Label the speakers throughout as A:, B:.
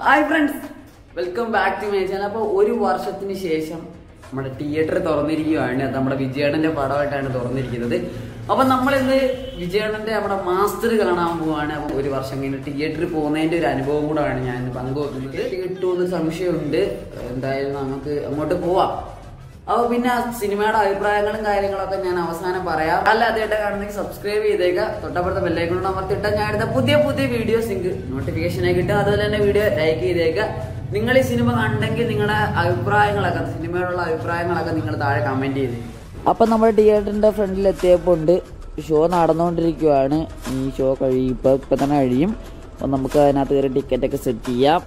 A: hi friends welcome back to my channel അപ്പോൾ ഒരു വർഷത്തിന് ശേഷം നമ്മുടെ തിയേറ്റർ തുറന്നിരിക്കുകയാണ് അത് നമ്മുടെ വിജയേട്ടന്റെ പടമായിട്ടാണ് തുറന്നിരിക്കുന്നത് അപ്പൊ നമ്മൾ ഇന്ന് വിജയേട്ടന്റെ നമ്മുടെ മാസ്റ്റർ കാണാൻ പോവാണ് അപ്പൊ ഒരു വർഷം കഴിഞ്ഞ് തിയേറ്ററിൽ പോകുന്നതിന്റെ ഒരു അനുഭവം കൂടാണ് ഞാൻ ഇന്ന് പങ്കുവെക്കുന്നത് കിട്ടുമെന്ന് സംശയമുണ്ട് എന്തായാലും നമുക്ക് അങ്ങോട്ട് പോവാം അപ്പൊ പിന്നെ ആ സിനിമയുടെ അഭിപ്രായങ്ങളും കാര്യങ്ങളൊക്കെ ഞാൻ അവസാനം പറയാം അല്ല അതേട്ടാ കാണുന്നെങ്കിൽ സബ്സ്ക്രൈബ് ചെയ്തേക്കുക തൊട്ടപ്പുറത്തെ ബെല്ലൈക്കണോട് അമർത്തിട്ടാ ഞാൻ എടുത്ത പുതിയ പുതിയ വീഡിയോസ് നിങ്ങൾക്ക് നോട്ടിഫിക്കേഷൻ ആയി കിട്ടും അതുപോലെ തന്നെ വീഡിയോ ലൈക്ക് ചെയ്തേക്കുക നിങ്ങൾ ഈ സിനിമ കണ്ടെങ്കിൽ നിങ്ങളുടെ അഭിപ്രായങ്ങളൊക്കെ സിനിമയോടുള്ള അഭിപ്രായങ്ങളൊക്കെ നിങ്ങൾ താഴെ കമന്റ് ചെയ്ത്
B: അപ്പം നമ്മൾ തിയേറ്ററിൻ്റെ ഫ്രണ്ടിൽ എത്തിയപ്പോൾ ഉണ്ട് ഷോ നടന്നുകൊണ്ടിരിക്കുവാണ് ഈ ഷോ കഴിയും ഇപ്പം ഇപ്പം തന്നെ കഴിയും അപ്പം നമുക്ക് അതിനകത്ത് കയറി ടിക്കറ്റൊക്കെ സെറ്റ് ചെയ്യാം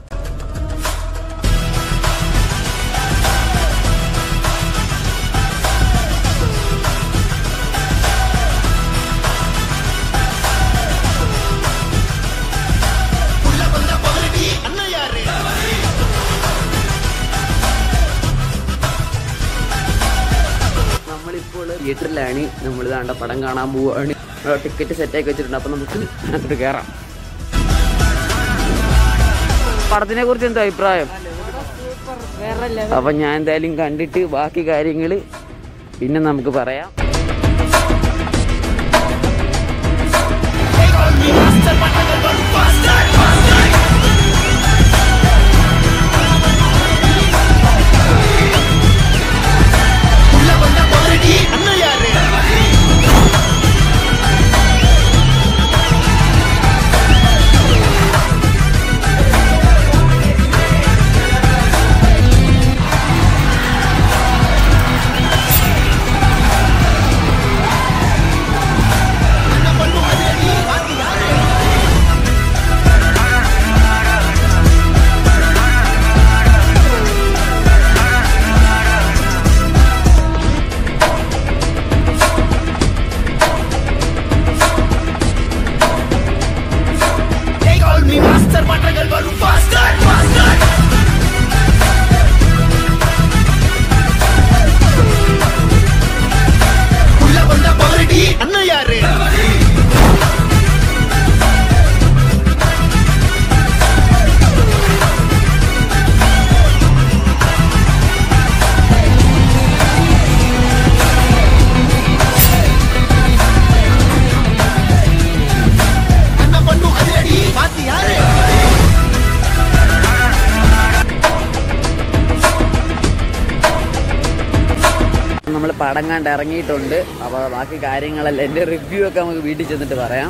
A: നമ്മളിപ്പോൾ തിയേറ്ററിലാണ് നമ്മൾ ഇതാണ്ട പടം കാണാൻ പോവുകയാണ് ടിക്കറ്റ് സെറ്റാക്കി വെച്ചിട്ടുണ്ട് അപ്പൊ നമുക്ക് അങ്ങോട്ട് കയറാം പടത്തിനെ കുറിച്ച് എന്താ അഭിപ്രായം അപ്പൊ ഞാൻ എന്തായാലും കണ്ടിട്ട് ബാക്കി കാര്യങ്ങള് പിന്നെ നമുക്ക് പറയാം
C: They call me master പട്ടങ്ങൾ വരും faster faster உள்ள வந்த பாரடி அண்ணன் யாரு அண்ணன் பண்ணு அதிரடி பாத்தி யாரு
A: നമ്മൾ പടം കണ്ട് ഇറങ്ങിയിട്ടുണ്ട് അപ്പൊ ബാക്കി കാര്യങ്ങളെല്ലാം എന്റെ റിവ്യൂ ഒക്കെ നമുക്ക് വീട്ടിൽ ചെന്നിട്ട് പറയാം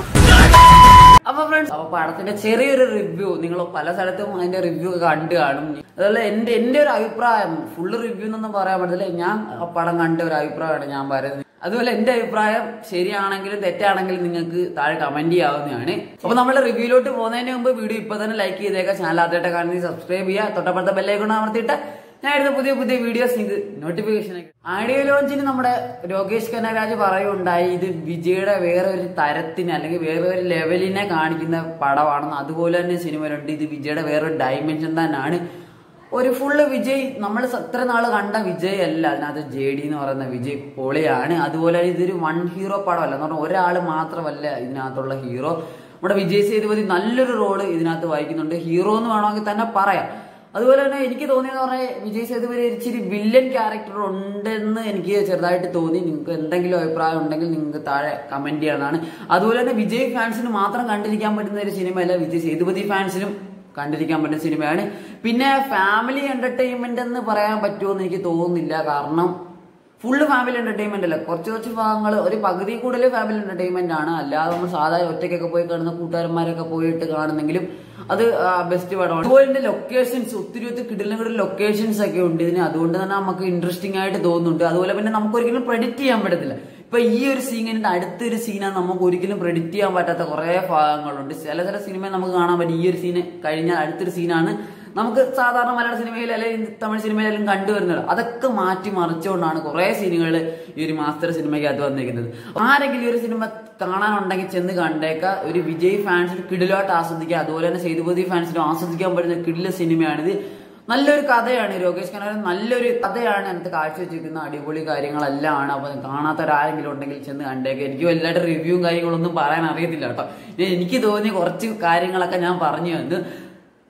A: അപ്പൊ ഫ്രണ്ട്സ് അപ്പൊ പടത്തിന്റെ ചെറിയൊരു റിവ്യൂ നിങ്ങൾ പല സ്ഥലത്തും അതിന്റെ റിവ്യൂ ഒക്കെ കണ്ടു കാണും അതുപോലെ എന്റെ എന്റെ ഒരു അഭിപ്രായം ഫുള്ള് റിവ്യൂ എന്നൊന്നും പറയാൻ പറ്റത്തില്ല ഞാൻ ആ പടം കണ്ട ഒരു അഭിപ്രായമാണ് ഞാൻ പറയുന്നത് അതുപോലെ എന്റെ അഭിപ്രായം ശരിയാണെങ്കിലും തെറ്റാണെങ്കിലും നിങ്ങൾക്ക് താഴെ കമന്റ് ചെയ്യാവുന്നതാണ് അപ്പൊ നമ്മുടെ റിവ്യൂലോട്ട് പോകുന്നതിന് മുമ്പ് വീഡിയോ ഇപ്പൊ തന്നെ ലൈക്ക് ചെയ്തേക്കാം ചാനൽ ആദ്യമായിട്ട് കാണുന്നത് സബ്സ്ക്രൈബ് ചെയ്യുക തൊട്ടപ്പുറത്തെ ബെല്ലൈക്കൺ അമർത്തിയിട്ട് ഞാൻ എടുത്ത പുതിയ പുതിയ വീഡിയോസ് നിങ്ങൾക്ക് നോട്ടിഫിക്കേഷൻ ആഡിയോ ലോഞ്ചിന് നമ്മുടെ ലോകേഷ് കനരാജ് പറയുണ്ടായി ഇത് വിജയുടെ വേറെ ഒരു തരത്തിന് അല്ലെങ്കിൽ വേറെ ഒരു ലെവലിനെ കാണിക്കുന്ന പടമാണെന്ന് അതുപോലെ തന്നെ സിനിമയിലുണ്ട് ഇത് വിജയുടെ വേറെ ഒരു ഡയമെൻഷൻ തന്നെയാണ് ഒരു ഫുള്ള് വിജയ് നമ്മൾ എത്ര നാള് കണ്ട വിജയ് അല്ല അതിനകത്ത് ജെ ഡി എന്ന് പറയുന്ന വിജയ് പൊളിയാണ് അതുപോലെ തന്നെ ഇതൊരു വൺ ഹീറോ പടമല്ല എന്ന് പറഞ്ഞാൽ ഒരാൾ മാത്രമല്ല ഇതിനകത്തുള്ള ഹീറോ നമ്മുടെ വിജയ് സേതുപതി നല്ലൊരു റോള് ഇതിനകത്ത് വഹിക്കുന്നുണ്ട് ഹീറോ എന്ന് വേണമെങ്കിൽ തന്നെ പറയാം അതുപോലെ തന്നെ എനിക്ക് തോന്നിയെന്ന് പറഞ്ഞാൽ വിജയ് സേതുപതി ഒരു ഇച്ചിരി വില്ലൻ ക്യാരക്ടർ ഉണ്ടെന്ന് എനിക്ക് ചെറുതായിട്ട് തോന്നി നിങ്ങൾക്ക് എന്തെങ്കിലും അഭിപ്രായം ഉണ്ടെങ്കിൽ നിങ്ങൾക്ക് താഴെ കമന്റ് ചെയ്യാനാണ് അതുപോലെ തന്നെ വിജയ് ഫാൻസിന് മാത്രം കണ്ടിരിക്കാൻ പറ്റുന്ന ഒരു സിനിമയല്ല വിജയ് സേതുപതി ഫാൻസിനും കണ്ടിരിക്കാൻ പറ്റുന്ന സിനിമയാണ് പിന്നെ ഫാമിലി എന്റർടൈൻമെന്റ് എന്ന് പറയാൻ പറ്റുമോ എന്ന് എനിക്ക് തോന്നുന്നില്ല കാരണം ഫുള്ള് ഫാമിലി എന്റർടൈൻമെന്റ് അല്ല കുറച്ച് കുറച്ച് ഭാഗങ്ങൾ ഒരു പകുതി കൂടുതൽ ഫാമിലി എന്റർടൈൻമെന്റ് ആണ് അല്ലാതെ നമ്മൾ സാധാരണ ഒറ്റയ്ക്കൊക്കെ പോയി കാണുന്ന കൂട്ടുകാരന്മാരൊക്കെ പോയിട്ട് കാണുന്നെങ്കിലും അത് ബെസ്റ്റ് പടമാണ് അതുപോലെ തന്നെ ലൊക്കേഷൻസ് ഒത്തിരി ഒത്തിരി കിടിലും കിടിലും ലൊക്കേഷൻസ് ഒക്കെ ഉണ്ട് ഇതിന് അതുകൊണ്ട് തന്നെ നമുക്ക് ഇൻട്രസ്റ്റിംഗ് ആയിട്ട് തോന്നുന്നുണ്ട് അതുപോലെ പിന്നെ നമുക്ക് ഒരിക്കലും പ്രെഡിക്റ്റ് ചെയ്യാൻ പറ്റത്തില്ല ഇപ്പൊ ഈ ഒരു സീനിന്റെ അടുത്തൊരു സീനാണ് നമുക്ക് ഒരിക്കലും പ്രെഡിക്റ്റ് ചെയ്യാൻ പറ്റാത്ത കുറെ ഭാഗങ്ങളുണ്ട് ചില ചില സിനിമ നമുക്ക് കാണാൻ പറ്റും ഈ ഒരു സീന് കഴിഞ്ഞാൽ അടുത്തൊരു സീനാണ് നമുക്ക് സാധാരണ മലയാള സിനിമയിൽ അല്ലെങ്കിൽ തമിഴ് സിനിമയിലെല്ലാം കണ്ടുവരുന്നത് അതൊക്കെ മാറ്റി മറിച്ചുകൊണ്ടാണ് കുറെ സീനുകൾ ഈ ഒരു മാസ്റ്റർ സിനിമയ്ക്കകത്ത് വന്നിരിക്കുന്നത് ആരെങ്കിലും ഈ ഒരു സിനിമ കാണാനുണ്ടെങ്കിൽ ചെന്ന് കണ്ടേക്ക ഒരു വിജയ് ഫാൻസിന് കിടിലോട്ട് ആസ്വദിക്കുക അതുപോലെ തന്നെ സേതുപതി ഫാൻസിനും ആസ്വദിക്കാൻ പറ്റുന്ന കിടില സിനിമയാണിത് നല്ലൊരു കഥയാണ് രോഗേഷ് കനാരൻ നല്ലൊരു കഥയാണ് അതിനകത്ത് കാഴ്ചവെച്ചിരിക്കുന്ന അടിപൊളി കാര്യങ്ങളെല്ലാം ആണ് അപ്പൊ കാണാത്തവരാരെങ്കിലും ഉണ്ടെങ്കിൽ ചെന്ന് കണ്ടേക്ക് എനിക്ക് വലുതായിട്ട് റിവ്യൂവും കാര്യങ്ങളൊന്നും പറയാൻ അറിയത്തില്ല കേട്ടോ ഇനി എനിക്ക് തോന്നിയ കുറച്ച് കാര്യങ്ങളൊക്കെ ഞാൻ പറഞ്ഞു വന്നു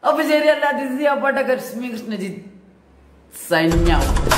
A: അപ്പൊ ശരിയല്ല ദിസ് അപ്പാട്ട കൃഷ്ണജിത്ത് സൈന്യം